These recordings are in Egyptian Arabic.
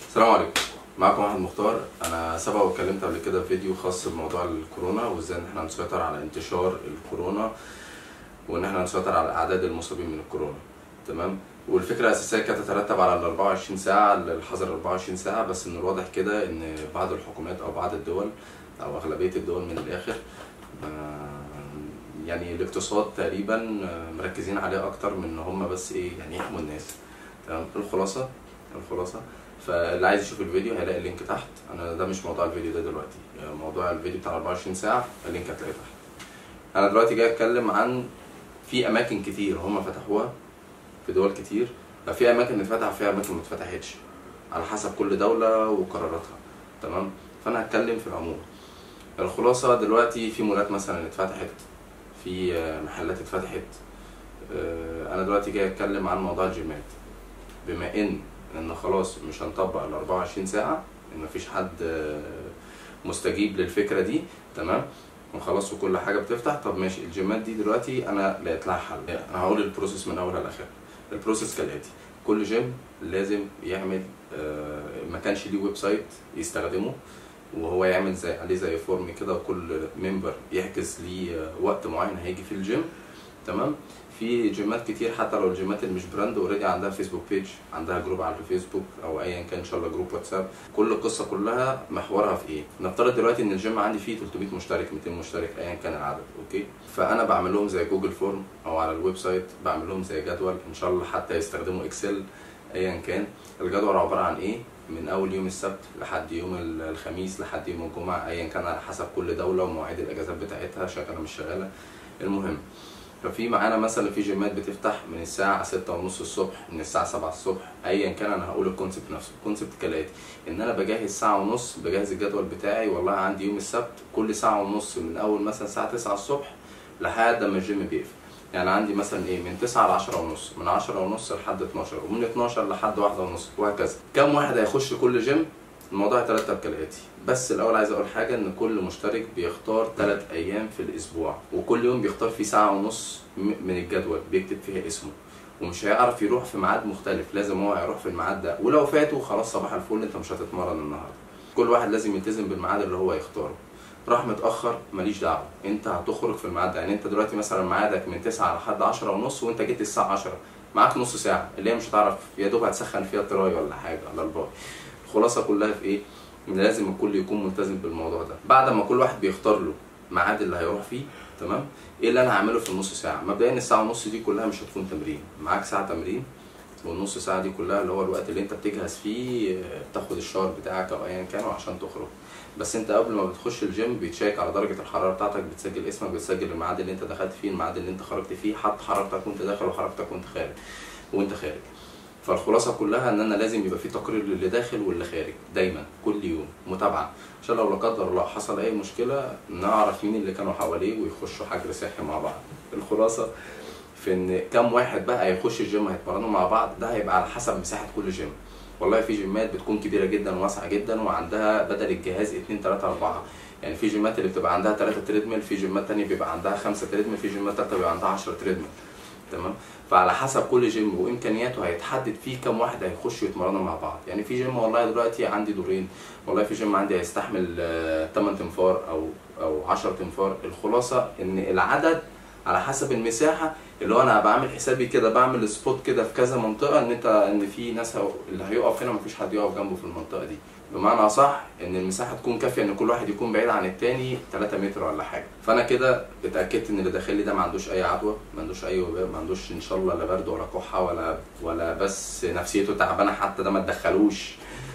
السلام عليكم معكم احمد مختار انا سبق واتكلمت قبل كده في فيديو خاص بموضوع الكورونا وازاي ان احنا نسيطر على انتشار الكورونا وان احنا نسيطر على اعداد المصابين من الكورونا تمام والفكره الاساسيه كانت تترتب على ال 24 ساعه الحظر 24 ساعه بس من الواضح كده ان بعض الحكومات او بعض الدول او اغلبيه الدول من الاخر آه، يعني الاقتصاد تقريبا آه، مركزين عليه اكتر من ان هم بس ايه يعني يحموا الناس تمام الخلاصه الخلاصه فاللي عايز يشوف الفيديو هيلاقي اللينك تحت انا ده مش موضوع الفيديو ده دلوقتي يعني موضوع الفيديو بتاع 24 ساعه اللينك هتلاقيه تحت انا دلوقتي جاي اتكلم عن في اماكن كتير هم فتحوها في دول كتير ففي اماكن اتفتح وفي اماكن ما اتفتحتش على حسب كل دوله وقراراتها تمام فانا هتكلم في العموم الخلاصه دلوقتي في مولات مثلا اتفتحت في آه، محلات اتفتحت آه، انا دلوقتي جاي اتكلم عن موضوع الجيمات بما ان ان خلاص مش هنطبق ال 24 ساعه ان مفيش حد آه، مستجيب للفكره دي تمام وخلاص وكل حاجه بتفتح طب ماشي الجيمات دي دلوقتي انا لقيت لها حل انا هقول البروسيس من اولها لاخرها البروسيس كالاتي كل جيم لازم يعمل آه، ما كانش ليه ويب سايت يستخدمه وهو يعمل زي عليه زي فورم كده وكل ممبر يحجز ليه آه، وقت معين هيجي فيه الجيم تمام في جيمات كتير حتى لو الجيمات اللي مش براند اوريدي عندها فيسبوك بيج عندها جروب على الفيسبوك او ايا كان ان شاء الله جروب واتساب كل القصه كلها محورها في ايه نفترض دلوقتي ان الجيم عندي فيه 300 مشترك 200 مشترك ايا كان العدد اوكي فانا بعمل لهم زي جوجل فورم او على الويب سايت بعمل لهم زي جدول ان شاء الله حتى يستخدموا اكسل ايا كان الجدول عباره عن ايه من اول يوم السبت لحد يوم ال- الخميس لحد يوم الجمعه ايا كان على حسب كل دوله ومواعيد الاجازات بتاعتها شغاله مش شغاله المهم ففي معانا مثلا في جيمات بتفتح من الساعة ستة ونص الصبح من الساعة سبعة الصبح أيا كان أنا هقول الكونسيبت نفسه الكونسيبت كالآتي إن أنا بجهز ساعة ونص بجهز الجدول بتاعي والله عندي يوم السبت كل ساعة ونص من أول مثلا الساعة تسعة الصبح لحد ما الجيم بيقفل يعني عندي مثلا ايه من 9 ل 10 ونص من 10 ونص لحد 12 ومن 12 لحد واحدة ونص وهكذا كم واحد هيخش كل جيم الموضوع يترتب كالاتي بس الاول عايز اقول حاجه ان كل مشترك بيختار ثلاث ايام في الاسبوع وكل يوم بيختار فيه ساعه ونص م- من الجدول بيكتب فيها اسمه ومش هيعرف يروح في ميعاد مختلف لازم هو هيروح في الميعاد ده ولو فاته خلاص صباح الفل انت مش هتتمرن النهارده كل واحد لازم يلتزم بالميعاد اللي هو يختاره راح متاخر ماليش دعوه انت هتخرج في الميعاد ده يعني انت دلوقتي مثلا ميعادك من 9 لحد 10 ونص وانت جيت الساعه 10 معاك نص ساعه اللي هي مش هتعرف يا دوب هتسخن فيها التراي ولا حاجه ولا الباي الخلاصه كلها في ايه ان لازم الكل يكون ملتزم بالموضوع ده بعد ما كل واحد بيختار له ميعاد اللي هيروح فيه تمام ايه اللي انا هعمله في النص ساعه مبدئيا الساعه ونص دي كلها مش هتكون تمرين معاك ساعه تمرين والنص ساعه دي كلها اللي هو الوقت اللي انت بتجهز فيه آه، تاخد الشاور بتاعك او ايا كان عشان تخرج بس انت قبل ما بتخش الجيم بيتشيك على درجه الحراره بتاعتك بتسجل اسمك بتسجل الميعاد اللي انت دخلت فيه الميعاد اللي انت خرجت فيه حط حرارتك وانت داخل وحرارتك وانت خارج وانت خارج فالخلاصه كلها ان انا لازم يبقى في تقرير للي داخل واللي خارج دايما كل يوم متابعه عشان لو لا قدر الله حصل اي مشكله نعرف مين اللي كانوا حواليه ويخشوا حجر صحي مع بعض الخلاصه في ان كم واحد بقى هيخش الجيم هيتمرنوا مع بعض ده هيبقى على حسب مساحه كل جيم والله في جيمات بتكون كبيره جدا وواسعه جدا وعندها بدل الجهاز 2 3 4 يعني في جيمات اللي بتبقى عندها 3 تريدميل في جيمات تانية بيبقى عندها 5 تريدميل في جيمات تالتة بيبقى عندها 10 تريدميل تمام فعلى حسب كل جيم وامكانياته هيتحدد فيه كم واحد هيخشوا يتمرنوا مع بعض يعني في جيم والله دلوقتي عندي دورين والله في جيم عندي هيستحمل آه، 8 تنفار او او 10 تنفار الخلاصه ان العدد على حسب المساحه اللي هو انا بعمل حسابي كده بعمل سبوت كده في كذا منطقه ان انت ان في ناس هو- اللي هيقف هنا مفيش حد يقف جنبه في المنطقه دي بمعنى صح ان المساحه تكون كافيه ان كل واحد يكون بعيد عن التاني 3 متر ولا حاجه فانا كده اتاكدت ان اللي داخل لي ده ما عندوش اي عدوى ما عندوش اي وباء ما عندوش ان شاء الله لا برد ولا كحه ولا ولا بس نفسيته تعبانه حتى ده ما تدخلوش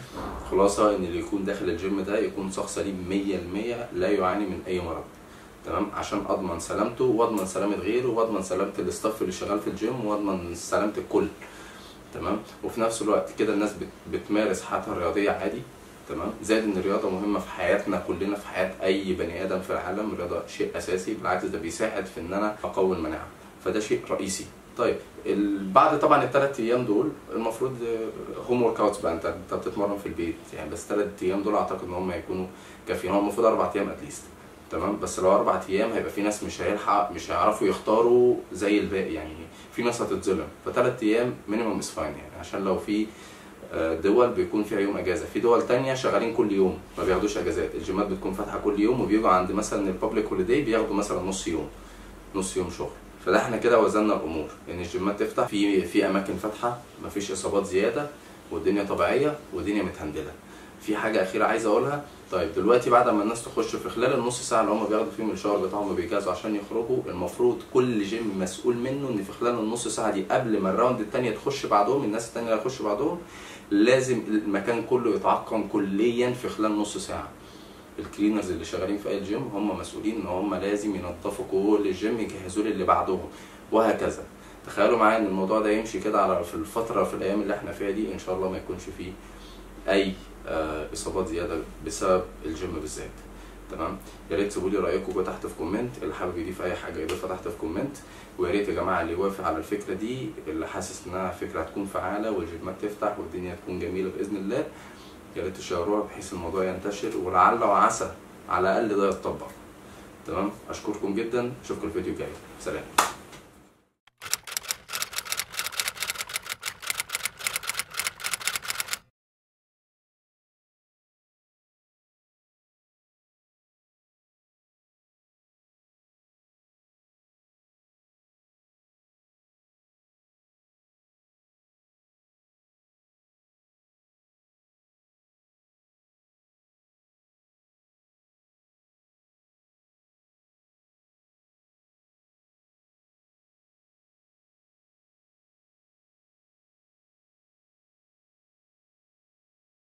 خلاصه ان اللي يكون داخل الجيم ده يكون شخص سليم 100% لا يعاني من اي مرض تمام عشان اضمن سلامته واضمن سلامه غيره واضمن سلامه الاستاف اللي شغال في الجيم واضمن سلامه الكل تمام وفي نفس الوقت كده الناس بت- بتمارس حياتها الرياضيه عادي تمام زائد ان الرياضه مهمه في حياتنا كلنا في حياه اي بني ادم في العالم الرياضه شيء اساسي بالعكس ده بيساعد في ان انا اقوي المناعه فده شيء رئيسي طيب ال- بعد طبعا الثلاث ايام دول المفروض هوم ورك اوتس بقى انت انت بتتمرن في البيت يعني بس ثلاث ايام دول اعتقد ان هم يكونوا كافيين هو المفروض اربع ايام اتليست تمام بس لو اربع ايام هيبقى في ناس مش هيلحق مش هيعرفوا يختاروا زي الباقي يعني في ناس هتتظلم فثلاث ايام مينيمم از فاين يعني عشان لو في آه، دول بيكون فيها يوم اجازه في دول تانية شغالين كل يوم ما بياخدوش اجازات الجيمات بتكون فاتحه كل يوم وبيجوا عند مثلا البابليك هوليداي بياخدوا مثلا نص يوم نص يوم شغل فده احنا كده وزننا الامور ان يعني الجيمات تفتح في في اماكن فاتحه مفيش اصابات زياده والدنيا طبيعيه والدنيا متهندله في حاجه اخيره عايز اقولها طيب دلوقتي بعد ما الناس تخش في خلال النص ساعه اللي هم بياخدوا فيهم الشاور بتاعهم وبيجهزوا عشان يخرجوا المفروض كل جيم مسؤول منه ان في خلال النص ساعه دي قبل ما الراوند الثانيه تخش بعدهم الناس الثانيه اللي هتخش بعدهم لازم المكان كله يتعقم كليا في خلال نص ساعه الكلينرز اللي شغالين في اي جيم هم مسؤولين ان هم لازم ينظفوا كل الجيم يجهزوا اللي بعدهم وهكذا تخيلوا معايا ان الموضوع ده يمشي كده على في الفتره في الايام اللي احنا فيها دي ان شاء الله ما يكونش فيه اي آه، اصابات زياده بسبب الجيم بالذات تمام يا ريت تسيبوا لي رايكم تحت في كومنت اللي حابب يضيف اي حاجه يضيفها تحت في كومنت ويا ريت يا جماعه اللي يوافق على الفكره دي اللي حاسس انها فكره هتكون فعاله والجيمات تفتح والدنيا تكون جميله باذن الله يا ريت تشيروها بحيث الموضوع ينتشر ولعل وعسى على الاقل ده يتطبق تمام اشكركم جدا اشوفكم الفيديو الجاي سلام